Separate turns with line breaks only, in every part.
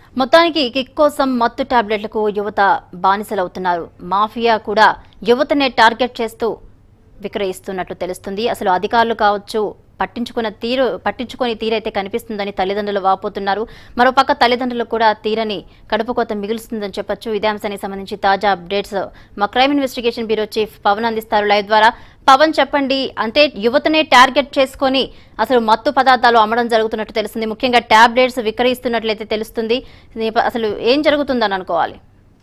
మొత్తానికి కిక్ కోసం మత్తు టాబ్లెట్లకు యువత బానిసలవుతున్నారు మాఫియా కూడా యువతనే టార్గెట్ చేస్తూ విక్రయిస్తున్నట్లు తెలుస్తుంది అసలు అధికారులు కావచ్చు పట్టించుకున్న తీరు పట్టించుకొని తీరైతే కనిపిస్తుందని తల్లిదండ్రులు వాపోతున్నారు మరోపక్క తల్లిదండ్రులు కూడా తీరని కడుపు కోత మిగులుస్తుందని చెప్పొచ్చు ఇదే అంశానికి సంబంధించి తాజా అప్డేట్స్ మా crime investigation bureau chief Pavan అందిస్తారు లైవ్ ద్వారా పవన్ చెప్పండి అంటే యువతనే టార్గెట్ చేసుకొని అసలు మత్తు పదార్థాలు అమ్మడం జరుగుతున్నట్టు తెలుస్తుంది ముఖ్యంగా టాబ్లెట్స్ విక్రయిస్తున్నట్లయితే తెలుస్తుంది అసలు ఏం జరుగుతుందని అనుకోవాలి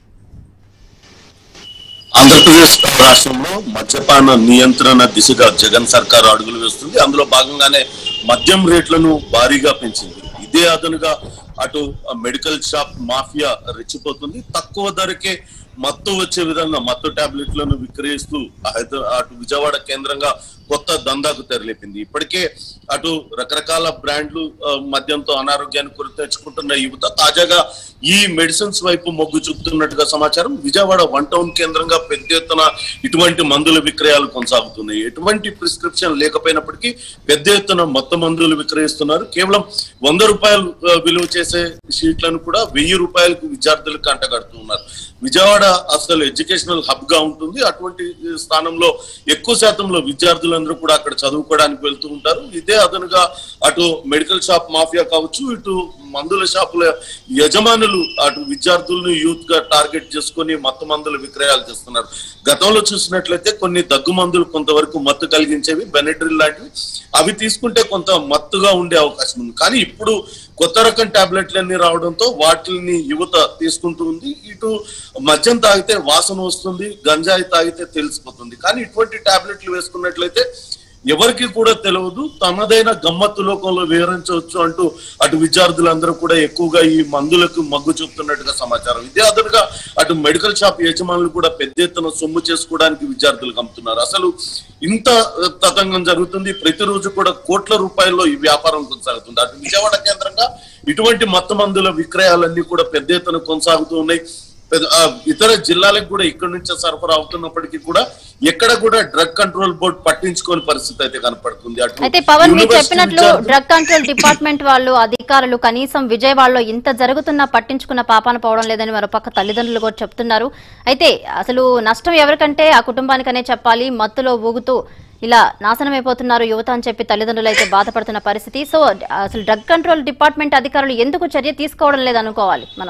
ఆంధ్రప్రదేశ్ రాష్ట్రంలో మద్యపాన నియంత్రణ దిశగా జగన్ సర్కార్ అడుగులు వేస్తుంది అందులో భాగంగానే మద్యం రేట్లను భారీగా పెంచింది ఇదే అదనుగా అటు మెడికల్ షాప్ మాఫియా రెచ్చిపోతుంది తక్కువ ధరకే మత్తు వచ్చే విధంగా మత్తు టాబ్లెట్లను విక్రయిస్తూ హైదరా అటు విజయవాడ కేంద్రంగా కొత్త దందాకు తెరలేపింది ఇప్పటికే అటు రకరకాల బ్రాండ్లు ఆ, మద్యంతో అనారోగ్యాన్ని కొని తెచ్చుకుంటున్న యువత తాజాగా ఈ మెడిసిన్స్ వైపు మొగ్గు చూపుతున్నట్టుగా సమాచారం విజయవాడ వన్ టౌన్ కేంద్రంగా పెద్ద ఎత్తున ఇటువంటి మందుల విక్రయాలు కొనసాగుతున్నాయి ఎటువంటి ప్రిస్క్రిప్షన్ లేకపోయినప్పటికీ పెద్ద ఎత్తున మొత్తం మందులు విక్రయిస్తున్నారు కేవలం వంద రూపాయలు ఆ, విలువ చేసే షీట్లను కూడా వెయ్యి రూపాయలకు విద్యార్థులకు అంటగడుతున్నారు విజయవాడ అసలు ఎడ్యుకేషనల్ హబ్ గా ఉంటుంది అటువంటి స్థానంలో ఎక్కువ శాతంలో విద్యార్థులందరూ కూడా అక్కడ చదువుకోవడానికి వెళ్తూ ఉంటారు ఇదే అదనుగా అటు మెడికల్ షాప్ మాఫియా కావచ్చు ఇటు మందుల షాపుల యజమానులు అటు విద్యార్థులను యూత్ గా టార్గెట్ చేసుకొని మత్తు మందులు విక్రయాలు చేస్తున్నారు గతంలో చూసినట్లయితే కొన్ని దగ్గు మందులు కొంతవరకు మత్తు కలిగించేవి బెనెడ్రిల్ లాంటివి అవి తీసుకుంటే కొంత మత్తుగా ఉండే అవకాశం ఉంది కానీ ఇప్పుడు కొత్త రకం టాబ్లెట్లన్నీ రావడంతో వాటిని యువత తీసుకుంటూ ఉంది ఇటు మద్యం తాగితే వాసన వస్తుంది గంజాయి తాగితే తెలిసిపోతుంది కానీ ఇటువంటి టాబ్లెట్లు వేసుకున్నట్లయితే ఎవరికి కూడా తెలియదు తనదైన గమ్మత్తు లోకంలో వివరించవచ్చు అంటూ అటు విద్యార్థులందరూ కూడా ఎక్కువగా ఈ మందులకు మగ్గు చూపుతున్నట్టుగా సమాచారం ఇదే అదనుగా అటు మెడికల్ షాప్ యజమానులు కూడా పెద్ద ఎత్తున సొమ్ము చేసుకోవడానికి విద్యార్థులకు అమ్ముతున్నారు అసలు ఇంత తతంగం జరుగుతుంది ప్రతిరోజు కూడా కోట్ల రూపాయల్లో ఈ వ్యాపారం కొనసాగుతుంది అటు విజయవాడ కేంద్రంగా ఇటువంటి మత్తు మందుల విక్రయాలన్నీ కూడా పెద్ద ఎత్తున కొనసాగుతూ ఉన్నాయి పెద్ద- ఆ, ఇతర జిల్లాలకు కూడా ఇక్కడ నుంచే సరఫరా అవుతున్నప్పటికీ కూడా ఎక్కడ కూడా డ్రగ్ కంట్రోల్ బోర్డు పట్టించుకోని పరిస్థితి అయితే కనపడుతుంది అటు
అయితే పవన్ మీరు
యూనివర్సిటీ
చెప్పినట్లు
విద్యార్థులు-
డ్రగ్ కంట్రోల్ డిపార్ట్మెంట్ వాళ్ళు అధికారులు కనీసం విజయవాడలో ఇంత జరుగుతున్నా పట్టించుకున్న పాపాన పోవడం లేదని మరోపక్క తల్లిదండ్రులు కూడా చెప్తున్నారు అయితే అసలు నష్టం ఎవరికంటే ఆ కుటుంబానికనే చెప్పాలి మత్తులో ఊగుతూ ఇలా నాశనం అయిపోతున్నారు యువత అని చెప్పి తల్లిదండ్రులు అయితే బాధపడుతున్న పరిస్థితి సో అసలు డ్రగ్ కంట్రోల్ డిపార్ట్మెంట్ అధికారులు ఎందుకు చర్య తీసుకోవడం లేదనుకోవాలి మనం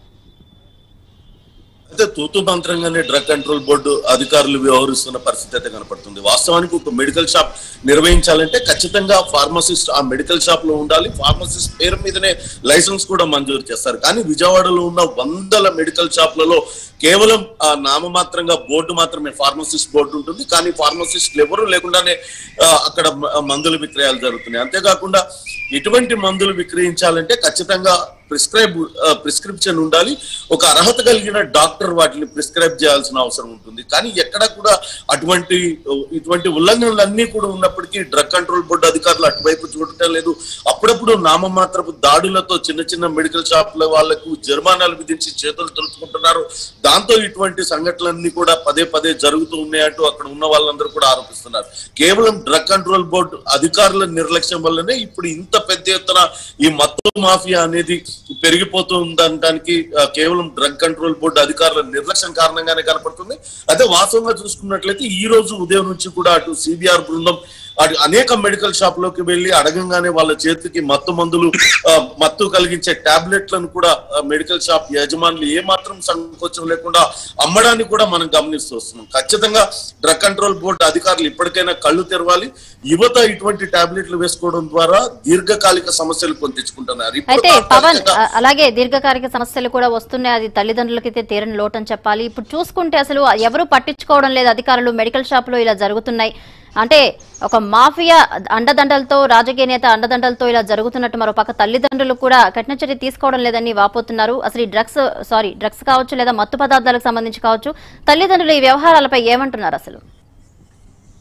అయితే తూతు మంత్రంగానే డ్రగ్ కంట్రోల్ బోర్డు అధికారులు వ్యవహరిస్తున్న పరిస్థితి అయితే కనపడుతుంది వాస్తవానికి ఒక మెడికల్ షాప్ నిర్వహించాలంటే ఖచ్చితంగా ఫార్మసిస్ట్ ఆ మెడికల్ షాప్ లో ఉండాలి ఫార్మసిస్ట్ పేరు మీదనే లైసెన్స్ కూడా మంజూరు చేస్తారు కానీ విజయవాడలో ఉన్న వందల మెడికల్ షాప్లలో కేవలం ఆ నామమాత్రంగా బోర్డు మాత్రమే ఫార్మసిస్ట్ బోర్డు ఉంటుంది కానీ ఫార్మసిస్టులు ఎవరు లేకుండానే ఆ, అక్కడ మ- మందుల విక్రయాలు జరుగుతున్నాయి అంతేకాకుండా ఇటువంటి మందులు విక్రయించాలంటే ఖచ్చితంగా ప్రిస్క్రైబ్ ప్రిస్క్రిప్షన్ ఉండాలి ఒక అర్హత కలిగిన డాక్టర్ వాటిని ప్రిస్క్రైబ్ చేయాల్సిన అవసరం ఉంటుంది కానీ ఎక్కడ కూడా అటువంటి ఇటువంటి ఉల్లంఘనలన్నీ కూడా ఉన్నప్పటికీ డ్రగ్ కంట్రోల్ బోర్డు అధికారులు అటువైపు చూడటం లేదు అప్పుడప్పుడు నామమాత్రపు దాడులతో చిన్న చిన్న మెడికల్ షాపుల వాళ్లకు జరిమానాలు విధించి చేతులు తులుచుకుంటున్నారు దాంతో ఇటువంటి సంఘటనలన్నీ కూడా పదే పదే జరుగుతూ ఉన్నాయంటూ అక్కడ ఉన్న వాళ్ళందరూ కూడా ఆరోపిస్తున్నారు కేవలం డ్రగ్ కంట్రోల్ బోర్డు అధికారుల నిర్లక్ష్యం వల్లనే ఇప్పుడు ఇంత పెద్ద ఎత్తున ఈ మత్తు మాఫియా అనేది పెరిగిపోతూ ఉందనడానికి ఆ, కేవలం డ్రగ్ కంట్రోల్ బోర్డు అధికారుల నిర్లక్ష్యం కారణంగానే కనపడుతుంది అదే వాస్తవంగా చూసుకున్నట్లయితే ఈ రోజు ఉదయం నుంచి కూడా అటు సిబిఆర్ బృందం అటు అనేక మెడికల్ షాప్ లోకి వెళ్లి అడగంగానే వాళ్ళ చేతికి మత్తు మందులు ఆ, మత్తు కలిగించే టాబ్లెట్లను కూడా ఆ, మెడికల్ షాప్ యజమానులు ఏ మాత్రం సంకోచం లేకుండా అమ్మడాన్ని కూడా మనం గమనిస్తూ వస్తున్నాం ఖచ్చితంగా డ్రగ్ కంట్రోల్ బోర్డు అధికారులు ఇప్పటికైనా కళ్ళు తెరవాలి యువత ఇటువంటి టాబ్లెట్లు వేసుకోవడం ద్వారా దీర్ఘకాలిక సమస్యలు కొని తెచ్చుకుంటున్నారు ఇప్పుడు
అయితే పవన్
తాత్కాలికంగా-
అ- అలాగే దీర్ఘకాలిక సమస్యలు కూడా వస్తున్నాయి అది తల్లిదండ్రులకైతే తీరని లోటని చెప్పాలి ఇప్పుడు చూసుకుంటే అసలు ఎవరు పట్టించుకోవడం లేదు అధికారులు మెడికల్ షాప్ లో ఇలా జరుగుతున్నాయి అంటే ఒక మాఫియా అండదండలతో రాజకీయ నేత అండదండలతో ఇలా జరుగుతున్నట్టు మరో పక్క తల్లిదండ్రులు కూడా కఠిన చర్య తీసుకోవడం లేదని వాపోతున్నారు అసలు ఈ డ్రగ్స్ సారీ డ్రగ్స్ కావచ్చు లేదా మత్తు పదార్థాలకు సంబంధించి కావచ్చు తల్లిదండ్రులు ఈ వ్యవహారాలపై ఏమంటున్నారు అసలు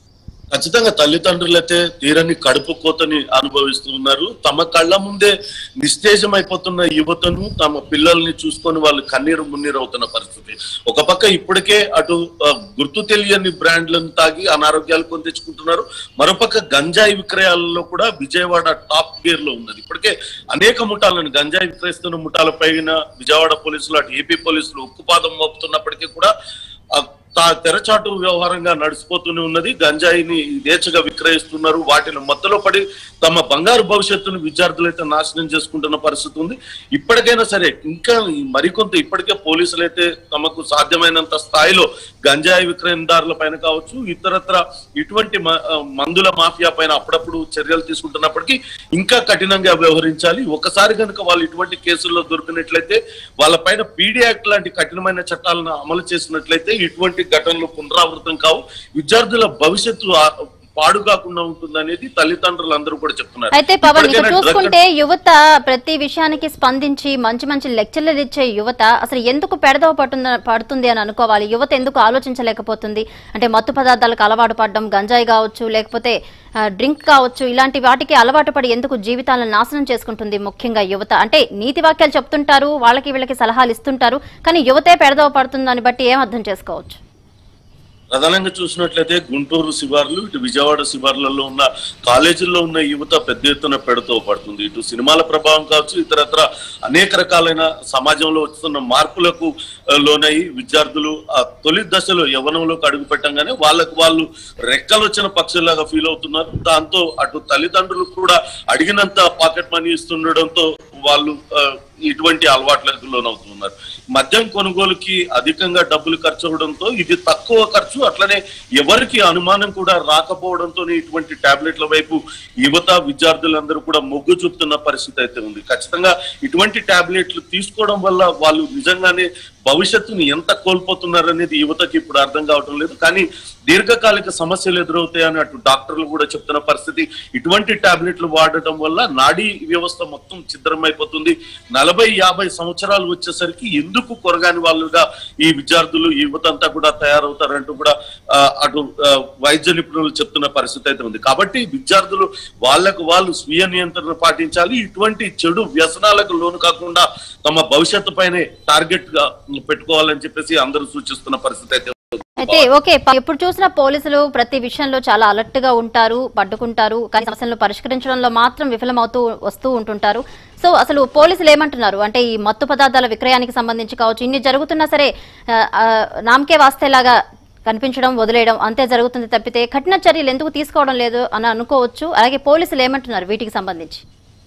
ఖచ్చితంగా తల్లిదండ్రులైతే తీరని కడుపు కోతని అనుభవిస్తూ ఉన్నారు తమ కళ్ళ ముందే నిస్తేజం అయిపోతున్న యువతను తమ పిల్లల్ని చూసుకొని వాళ్ళు కన్నీరు మున్నీరు అవుతున్న పరిస్థితి ఒక పక్క ఇప్పటికే అటు ఆ, గుర్తు తెలియని బ్రాండ్లను తాగి అనారోగ్యాలు కొని తెచ్చుకుంటున్నారు మరోపక్క గంజాయి విక్రయాలలో కూడా విజయవాడ టాప్ గేర్ లో ఉన్నది ఇప్పటికే అనేక ముఠాలను గంజాయి విక్రయిస్తున్న ముఠాల పైన విజయవాడ పోలీసులు అటు ఏపీ పోలీసులు ఉక్కుపాదం మోపుతున్నప్పటికీ కూడా ఆ తా తెరచాటు వ్యవహారంగా నడిచిపోతూనే ఉన్నది గంజాయిని యథేచ్ఛగా విక్రయిస్తున్నారు వాటిని మత్తులో పడి తమ బంగారు భవిష్యత్తును విద్యార్థులైతే నాశనం చేసుకుంటున్న పరిస్థితి ఉంది ఇప్పటికైనా సరే ఇంకా ఈ మరికొంత ఇప్పటికే పోలీసులు అయితే తమకు సాధ్యమైనంత స్థాయిలో గంజాయి విక్రయదారుల పైన కావచ్చు ఇతరత్ర ఇటువంటి మ- ఆ, మందుల మాఫియా పైన అప్పుడప్పుడు చర్యలు తీసుకుంటున్నప్పటికీ ఇంకా కఠినంగా వ్యవహరించాలి ఒకసారి కనుక వాళ్ళు ఇటువంటి కేసుల్లో దొరికినట్లయితే వాళ్ళ పైన పీడీ యాక్ట్ లాంటి కఠినమైన చట్టాలను అమలు చేసినట్లయితే ఇటువంటి ఘటనలు పునరావృతం కావు విద్యార్థుల భవిష్యత్తు ఆ- పాడు కాకుండా ఉంటుందనేది తల్లిదండ్రులు అందరూ కూడా చెప్తున్నారు
అయితే పవన్ ఇక్కడ
ఇప్పటికైనా drug
చూసుకుంటే యువత ప్రతి విషయానికి స్పందించి మంచి మంచి లెక్చర్లు ఇచ్చే యువత అసలు ఎందుకు పెడదవ పడుతుంది పడుతుంది అని అనుకోవాలి యువత ఎందుకు ఆలోచించలేకపోతుంది అంటే మత్తు పదార్థాలకు అలవాటు పడడం గంజాయి కావచ్చు లేకపోతే డ్రింక్ కావచ్చు ఇలాంటి వాటికి అలవాటు పడి ఎందుకు జీవితాలను నాశనం చేసుకుంటుంది ముఖ్యంగా యువత అంటే నీతి వాక్యాలు చెప్తుంటారు వాళ్ళకి వీళ్ళకి సలహాలు ఇస్తుంటారు కానీ యువతే పెడదవ పడుతుందని బట్టి ఏం అర్థం చేసుకోవచ్చు
ప్రధానంగా చూసినట్లయితే గుంటూరు శివార్లు ఇటు విజయవాడ శివార్లలో ఉన్న కాలేజీల్లో ఉన్న యువత పెద్ద ఎత్తున పెడుతూ పడుతుంది ఇటు సినిమాల ప్రభావం కావచ్చు ఇతరత్ర అనేక రకాలైన సమాజంలో వస్తున్న మార్పులకు ఆ, లోనై విద్యార్థులు ఆ తొలి దశలో యవనంలోకి అడుగు పెట్టంగానే వాళ్ళకు వాళ్ళు రెక్కలు వచ్చిన పక్షుల్లాగా ఫీల్ అవుతున్నారు దాంతో అటు తల్లిదండ్రులు కూడా అడిగినంత పాకెట్ మనీ ఇస్తుండడంతో వాళ్ళు ఆ, ఇటువంటి అలవాట్లకు లోనవుతున్నారు మద్యం కొనుగోలుకి అధికంగా డబ్బులు ఖర్చు అవడంతో ఇది తక్కువ ఖర్చు అట్లనే ఎవరికి అనుమానం కూడా రాకపోవడంతో ఇటువంటి టాబ్లెట్ల వైపు యువత విద్యార్థులందరూ కూడా మొగ్గు చూపుతున్న పరిస్థితి అయితే ఉంది ఖచ్చితంగా ఇటువంటి టాబ్లెట్లు తీసుకోవడం వల్ల వాళ్ళు నిజంగానే భవిష్యత్తుని ఎంత కోల్పోతున్నారు అనేది యువతకి ఇప్పుడు అర్థం కావటం లేదు కానీ దీర్ఘకాలిక సమస్యలు ఎదురవుతాయని అటు డాక్టర్లు కూడా చెప్తున్న పరిస్థితి ఇటువంటి టాబ్లెట్లు వాడటం వల్ల నాడీ వ్యవస్థ మొత్తం ఛిద్రమైపోతుంది నలభై యాభై సంవత్సరాలు వచ్చేసరికి ఎందుకు కొరగాని వాళ్ళుగా ఈ విద్యార్థులు ఈ యువత అంతా కూడా తయారవుతారంటూ కూడా ఆ, అటు ఆ, వైద్య నిపుణులు చెప్తున్న పరిస్థితి అయితే ఉంది కాబట్టి విద్యార్థులు వాళ్ళకు వాళ్ళు స్వీయ నియంత్రణ పాటించాలి ఇటువంటి చెడు వ్యసనాలకు లోను కాకుండా తమ భవిష్యత్తు పైనే టార్గెట్ గా పెట్టుకోవాలని చెప్పేసి అందరూ సూచిస్తున్న పరిస్థితి అయితే ఉంది.
అయితే ఓకే ప- ఎప్పుడు చూసినా పోలీసులు ప్రతి విషయంలో చాలా అలర్ట్ గా ఉంటారు పట్టుకుంటారు కానీ సమస్యలను పరిష్కరించడంలో మాత్రం విఫలమవుతూ వస్తూ ఉంటుంటారు సో అసలు పోలీసులు ఏమంటున్నారు అంటే ఈ మత్తు పదార్థాల విక్రయానికి సంబంధించి కావచ్చు ఇన్ని జరుగుతున్నా సరే ఆ, ఆ, నామకే వాస్తేలాగా కనిపించడం వదిలేయడం అంతే జరుగుతుంది తప్పితే కఠిన చర్యలు ఎందుకు తీసుకోవడం లేదు అని అనుకోవచ్చు అలాగే పోలీసులు ఏమంటున్నారు వీటికి సంబంధించి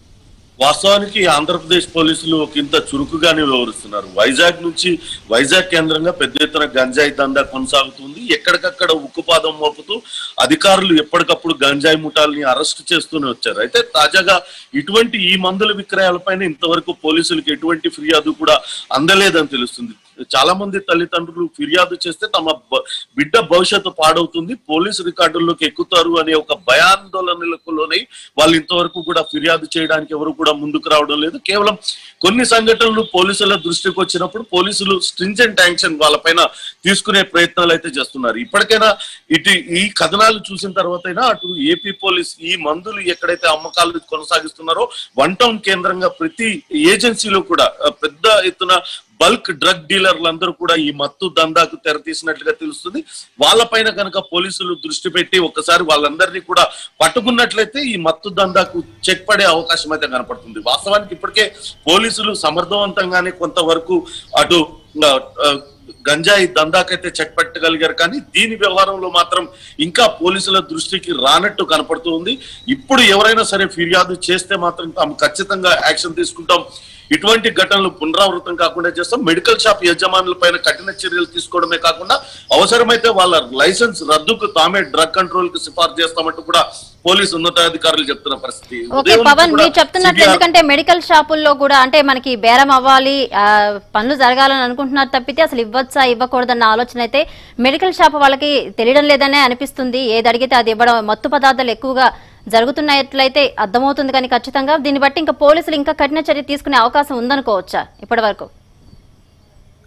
వాస్తవానికి ఆంధ్రప్రదేశ్ పోలీసులు ఒక ఇంత చురుకుగానే వ్యవహరిస్తున్నారు వైజాగ్ నుంచి వైజాగ్ కేంద్రంగా పెద్ద ఎత్తున గంజాయి దందా కొనసాగుతుంది ఎక్కడికక్కడ ఉక్కుపాదం మోపుతూ అధికారులు ఎప్పటికప్పుడు గంజాయి ముఠాల్ని అరెస్ట్ చేస్తూనే వచ్చారు అయితే తాజాగా ఇటువంటి ఈ మందుల విక్రయాలపైన ఇంతవరకు పోలీసులకు ఎటువంటి ఫిర్యాదు కూడా అందలేదని తెలుస్తుంది చాలా మంది తల్లిదండ్రులు ఫిర్యాదు చేస్తే తమ బ- బిడ్డ భవిష్యత్తు పాడవుతుంది పోలీసు రికార్డుల్లోకి ఎక్కుతారు అనే ఒక భయాందోళనలకు లోనై వాళ్ళు ఇంతవరకు కూడా ఫిర్యాదు చేయడానికి ఎవరు కూడా ముందుకు రావడం లేదు కేవలం కొన్ని సంఘటనలు పోలీసుల దృష్టికి వచ్చినప్పుడు పోలీసులు స్ట్రింజెంట్ యాక్షన్ వాళ్ళపైన తీసుకునే ప్రయత్నాలు అయితే చేస్తున్నారు ఇప్పటికైనా ఇటు ఈ కథనాలు చూసిన తర్వాతైనా అటు ఏపీ పోలీస్ ఈ మందులు ఎక్కడైతే అమ్మకాలు కొనసాగిస్తున్నారో వన్ టౌన్ కేంద్రంగా ప్రతి ఏజెన్సీలో కూడా ఆ, పెద్ద ఎత్తున బల్క్ డ్రగ్ డీలర్లందరూ కూడా ఈ మత్తు దందాకు తెరతీసినట్లుగా తెలుస్తుంది వాళ్ళపైన కనుక పోలీసులు దృష్టి పెట్టి ఒకసారి వాళ్ళందరినీ కూడా పట్టుకున్నట్లయితే ఈ మత్తు దందాకు చెక్ పడే అవకాశం అయితే కనపడుతుంది వాస్తవానికి ఇప్పటికే పోలీసులు సమర్థవంతంగానే కొంతవరకు అటు ఆ, ఆ, గంజాయి దందాకైతే చెక్ పెట్టగలిగారు కానీ దీని వ్యవహారంలో మాత్రం ఇంకా పోలీసుల దృష్టికి రానట్టు కనపడుతూ ఉంది ఇప్పుడు ఎవరైనా సరే ఫిర్యాదు చేస్తే మాత్రం తాము ఖచ్చితంగా యాక్షన్ తీసుకుంటాం ఇటువంటి ఘటనలు పునరావృతం కాకుండా చేస్తాం మెడికల్ షాప్ యజమానుల పైన కఠిన చర్యలు తీసుకోవడమే కాకుండా అవసరమైతే వాళ్ళ లైసెన్స్ రద్దుకు తామే డ్రగ్ కంట్రోల్ కి సిఫార్సు చేస్తామంటూ కూడా పోలీసు ఉన్నతాధికారులు చెప్తున్న పరిస్థితి
ఓకే
ఉదయం నుంచి
పవన్
కూడా
మీరు చెప్తున్నట్లు
CBR
ఎందుకంటే మెడికల్ షాపుల్లో కూడా అంటే మనకి బేరం అవ్వాలి ఆ, పనులు జరగాలని అనుకుంటున్నారు తప్పితే అసలు ఇవ్వచ్చా ఇవ్వకూడదన్న ఆలోచన అయితే మెడికల్ షాప్ వాళ్ళకి తెలియడం లేదనే అనిపిస్తుంది ఏది అడిగితే అది ఇవ్వడం మత్తు పదార్థాలు ఎక్కువగా జరుగుతున్నట్లయితే అర్థమవుతుంది కానీ ఖచ్చితంగా దీన్ని బట్టి ఇంకా పోలీసులు ఇంకా కఠిన చర్య తీసుకునే అవకాశం ఉందనుకోవచ్చా ఇప్పటి వరకు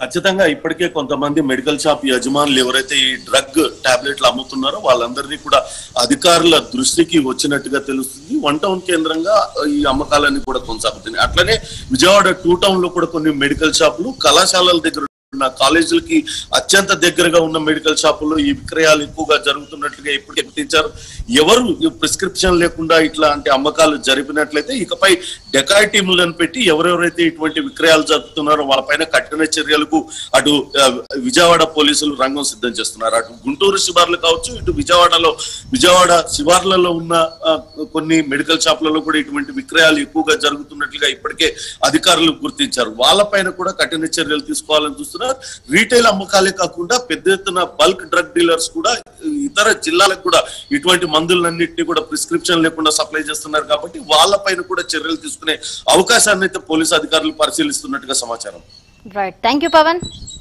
ఖచ్చితంగా ఇప్పటికే కొంతమంది మెడికల్ షాప్ యజమానులు ఎవరైతే ఈ డ్రగ్ టాబ్లెట్లు అమ్ముతున్నారో వాళ్ళందరినీ కూడా అధికారుల దృష్టికి వచ్చినట్టుగా తెలుస్తుంది వన్ టౌన్ కేంద్రంగా ఈ అమ్మకాలన్నీ కూడా కొనసాగుతున్నాయి అట్లనే విజయవాడ టూ టౌన్ లో కూడా కొన్ని మెడికల్ షాపులు కళాశాలల దగ్గర ఉన్న కాలేజీలకి అత్యంత దగ్గరగా ఉన్న మెడికల్ షాపుల్లో ఈ విక్రయాలు ఎక్కువగా జరుగుతున్నట్లుగా ఇప్పటికే గుర్తించారు ఎవరు ప్రిస్క్రిప్షన్ లేకుండా ఇట్లాంటి అమ్మకాలు జరిపినట్లయితే ఇకపై డెకాయ్ టీములను పెట్టి ఎవరెవరైతే ఇటువంటి విక్రయాలు జరుపుతున్నారో వాళ్ళపైన కఠిన చర్యలకు అటు ఆ, విజయవాడ పోలీసులు రంగం సిద్ధం చేస్తున్నారు అటు గుంటూరు శివార్లు కావచ్చు ఇటు విజయవాడలో విజయవాడ శివార్లలో ఉన్న ఆ, కొన్ని మెడికల్ షాపులలో కూడా ఇటువంటి విక్రయాలు ఎక్కువగా జరుగుతున్నట్లుగా ఇప్పటికే అధికారులు గుర్తించారు వాళ్ళపైన కూడా కఠిన చర్యలు తీసుకోవాలని చూస్తున్నారు రీటైల్ అమ్మకాలే కాకుండా పెద్ద ఎత్తున బల్క్ డ్రగ్ డీలర్స్ కూడా ఇతర జిల్లాలకు కూడా ఇటువంటి మందులన్నింటినీ కూడా ప్రిస్క్రిప్షన్ లేకుండా సప్లై చేస్తున్నారు కాబట్టి వాళ్ళపైన కూడా చర్యలు తీసుకునే అవకాశాన్ని అయితే పోలీసు అధికారులు పరిశీలిస్తున్నట్టుగా సమాచారం
రైట్ థ్యాంక్ యూ పవన్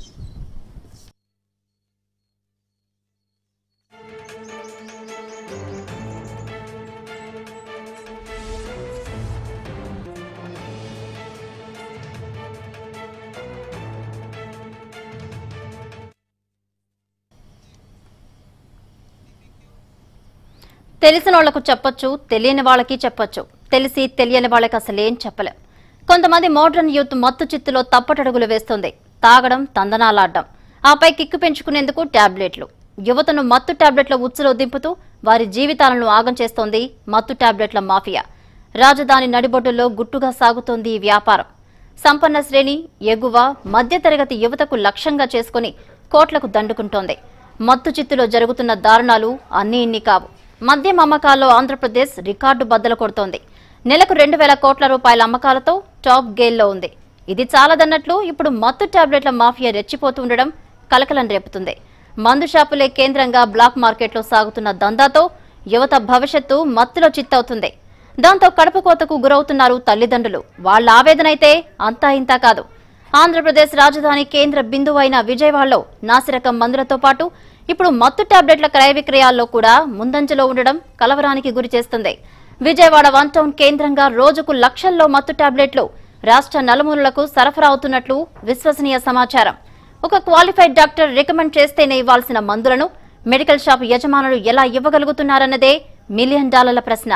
తెలిసిన వాళ్లకు చెప్పొచ్చు తెలియని వాళ్ళకి చెప్పొచ్చు తెలిసి తెలియని వాళ్ళకి అసలు ఏం చెప్పలేం కొంతమంది మోడ్రన్ యూత్ మత్తు చిత్తులో తప్పటడుగులు వేస్తుంది తాగడం తందనాలాడడం ఆపై కిక్కు పెంచుకునేందుకు టాబ్లెట్లు యువతను మత్తు టాబ్లెట్ల ఉచ్చులో దింపుతూ వారి జీవితాలను ఆగం చేస్తోంది మత్తు టాబ్లెట్ల మాఫియా రాజధాని నడిబొడ్డులో గుట్టుగా సాగుతోంది ఈ వ్యాపారం సంపన్న శ్రేణి ఎగువ మధ్యతరగతి యువతకు లక్ష్యంగా చేసుకుని కోట్లకు దండుకుంటోంది మత్తు చిత్తులో జరుగుతున్న దారుణాలు అన్నీ ఇన్ని కావు మద్యం అమ్మకాల్లో ఆంధ్రప్రదేశ్ రికార్డు బద్దలు కొడుతోంది నెలకు రెండు వేల కోట్ల రూపాయల అమ్మకాలతో టాప్ గేల్లో ఉంది ఇది చాలదన్నట్లు ఇప్పుడు మత్తు టాబ్లెట్ల మాఫియా రెచ్చిపోతూ ఉండడం కలకలం రేపుతుంది మందు షాపులే కేంద్రంగా బ్లాక్ మార్కెట్లో సాగుతున్న దందాతో యువత భవిష్యత్తు మత్తులో చిత్తవుతుంది దాంతో కడుపు కోతకు గురవుతున్నారు తల్లిదండ్రులు వాళ్ళ ఆవేదన అయితే అంతా ఇంతా కాదు ఆంధ్రప్రదేశ్ రాజధాని కేంద్ర బిందువైన విజయవాడలో నాసిరకం మందులతో పాటు ఇప్పుడు మత్తు టాబ్లెట్ల క్రయ విక్రయాల్లో కూడా ముందంజలో ఉండడం కలవరానికి గురి చేస్తుంది విజయవాడ వన్ టౌన్ కేంద్రంగా రోజుకు లక్షల్లో మత్తు టాబ్లెట్లు రాష్ట్ర నలుమూలలకు సరఫరా అవుతున్నట్లు విశ్వసనీయ సమాచారం ఒక క్వాలిఫైడ్ డాక్టర్ రికమెండ్ చేస్తేనే ఇవ్వాల్సిన మందులను మెడికల్ షాప్ యజమానులు ఎలా ఇవ్వగలుగుతున్నారన్నదే మిలియన్ డాలర్ల ప్రశ్న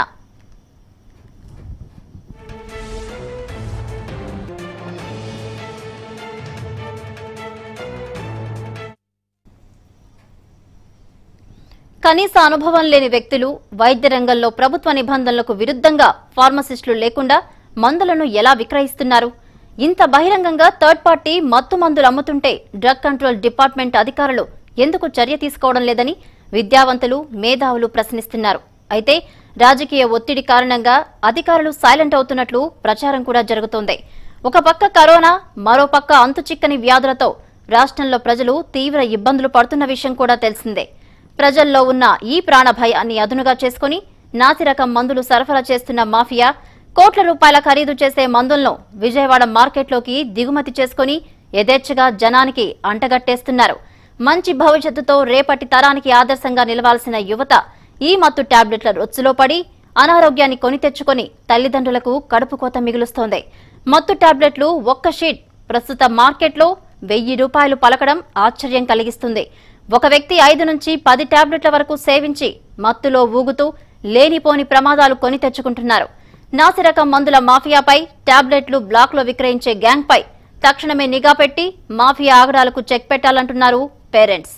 కనీస అనుభవం లేని వ్యక్తులు వైద్య రంగంలో ప్రభుత్వ నిబంధనలకు విరుద్ధంగా ఫార్మసిస్టులు లేకుండా మందులను ఎలా విక్రయిస్తున్నారు ఇంత బహిరంగంగా థర్డ్ పార్టీ మత్తు మందులు అమ్ముతుంటే డ్రగ్ కంట్రోల్ డిపార్ట్మెంట్ అధికారులు ఎందుకు చర్య తీసుకోవడం లేదని విద్యావంతులు మేధావులు ప్రశ్నిస్తున్నారు అయితే రాజకీయ ఒత్తిడి కారణంగా అధికారులు సైలెంట్ అవుతున్నట్లు ప్రచారం కూడా జరుగుతోంది ఒక పక్క కరోనా మరో పక్క అంతుచిక్కని వ్యాధులతో రాష్ట్రంలో ప్రజలు తీవ్ర ఇబ్బందులు పడుతున్న విషయం కూడా తెలిసిందే ప్రజల్లో ఉన్న ఈ ప్రాణ భయాన్ని అదునుగా చేసుకుని నాసిరకం మందులు సరఫరా చేస్తున్న మాఫియా కోట్ల రూపాయల ఖరీదు చేసే మందులను విజయవాడ మార్కెట్లోకి దిగుమతి చేసుకుని యథేచ్ఛగా జనానికి అంటగట్టేస్తున్నారు మంచి భవిష్యత్తుతో రేపటి తరానికి ఆదర్శంగా నిలవాల్సిన యువత ఈ మత్తు టాబ్లెట్ల రొచ్చులో పడి అనారోగ్యాన్ని కొని తెచ్చుకొని తల్లిదండ్రులకు కడుపు కోత మిగులుస్తోంది మత్తు టాబ్లెట్లు ఒక్క షీట్ ప్రస్తుత మార్కెట్లో వెయ్యి రూపాయలు పలకడం ఆశ్చర్యం కలిగిస్తుంది ఒక వ్యక్తి ఐదు నుంచి పది టాబ్లెట్ల వరకు సేవించి మత్తులో ఊగుతూ లేనిపోని ప్రమాదాలు కొని తెచ్చుకుంటున్నారు నాసిరకం మందుల మాఫియాపై టాబ్లెట్లు బ్లాక్లో విక్రయించే గ్యాంగ్పై తక్షణమే నిఘా పెట్టి మాఫియా ఆగడాలకు చెక్ పెట్టాలంటున్నారు పేరెంట్స్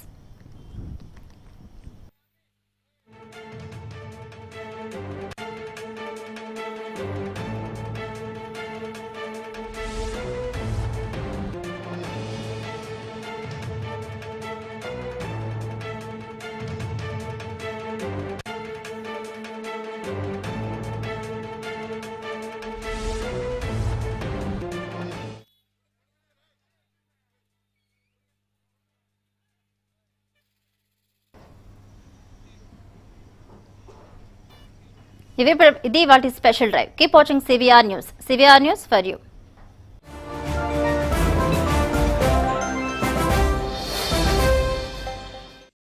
ఇవి ఇది వాటి special drive keep watching CVR news CVR news for you